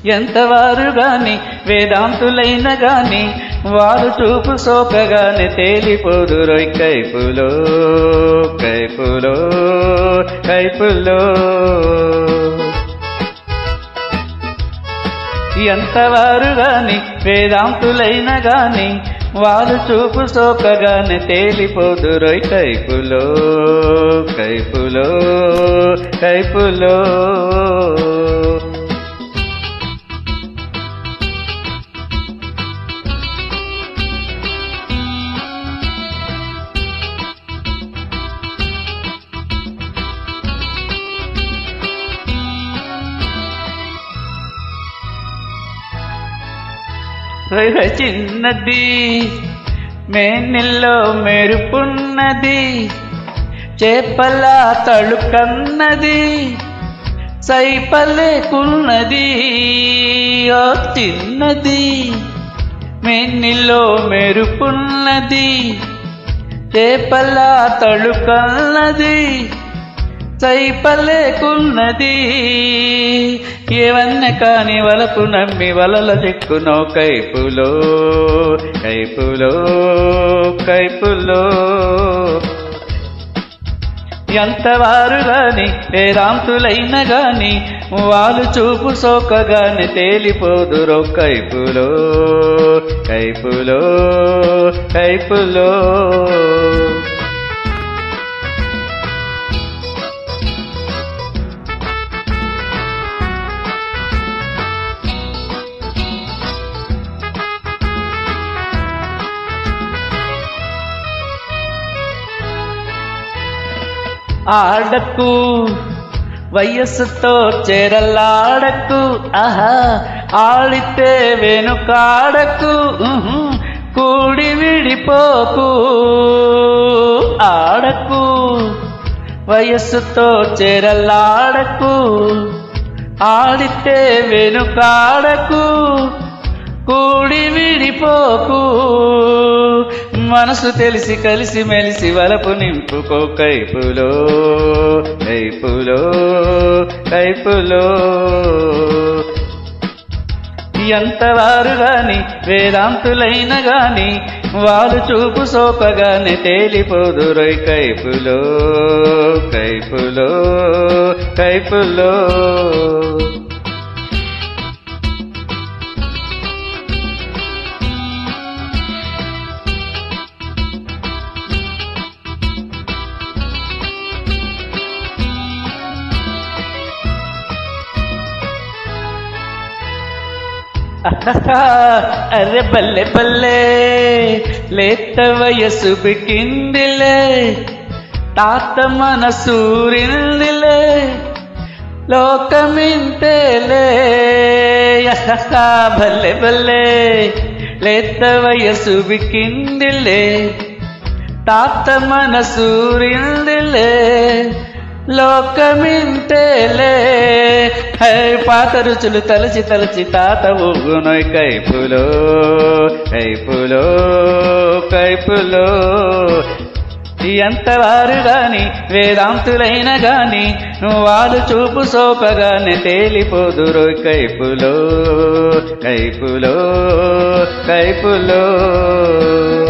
ఎంతవారు గాని వేదాంతులైన గాని వారు చూపు సోకగానే తేలిపోదురోయ్ కైపులో కైపులో కైపులో ఎంతవారు గాని వేదాంతులైన గాని వారు చూపు సోకగానే తేలిపోదురోయ్ కైపులో కైపులో కైపులో రొయ్య చిన్నది మేనిల్లో మెరుపున్నది చేపల తళుకన్నది సైపలేకున్నది ఓ చిన్నది మేనిల్లో మెరుపున్నది చేపల తళుకన్నది సైపలేకున్నది ఏవన్న కాని వలపు నమ్మి వలల చెక్కునో కైపులో కైపులో కైపులో ఎంతవారు గాని వేదాంతులైన గాని వాళ్ళు చూపు సోకగానే తేలిపోదురో కైపులో కైపులో కైపులో ఆడకు వయస్సుతో చెరలాడకు ఆహా ఆడితే వెనుకాడకు ఉహు, కూడి విడిపోకు ఆడకు వయస్సుతో చెరలాడకు ఆడితే వెనుకాడకు కూడి విడిపోకు మనసు తెలిసి కలిసి మెలిసి వలపు నింపుకో కైపులో కైపులో కైపులో ఎంతవారు గాని వేదాంతులైన గాని వాళ్ళు చూపు సోపగానే తేలిపోదురొయ్ కైపులో కైపులో కైపులో అరే బల్లె బల్లె లేత వయసు బికిందిలే తాత మనసూరిందిలే లోకమింతేలే భల్లె బల్లె లేత వయసు బికిందిలే తాత మనసూరిందిలే లోకమింతేలే హై పాత రుచులు తలచి తలచి తాత ఊగునోయ్ కైపులో కైపులో కైపులో ఎంతవారు గాని వేదాంతులైన గాని వాళ్ళు చూపు సోపగానే తేలిపోదురోయ్ కైపులో కైపులో కైపులో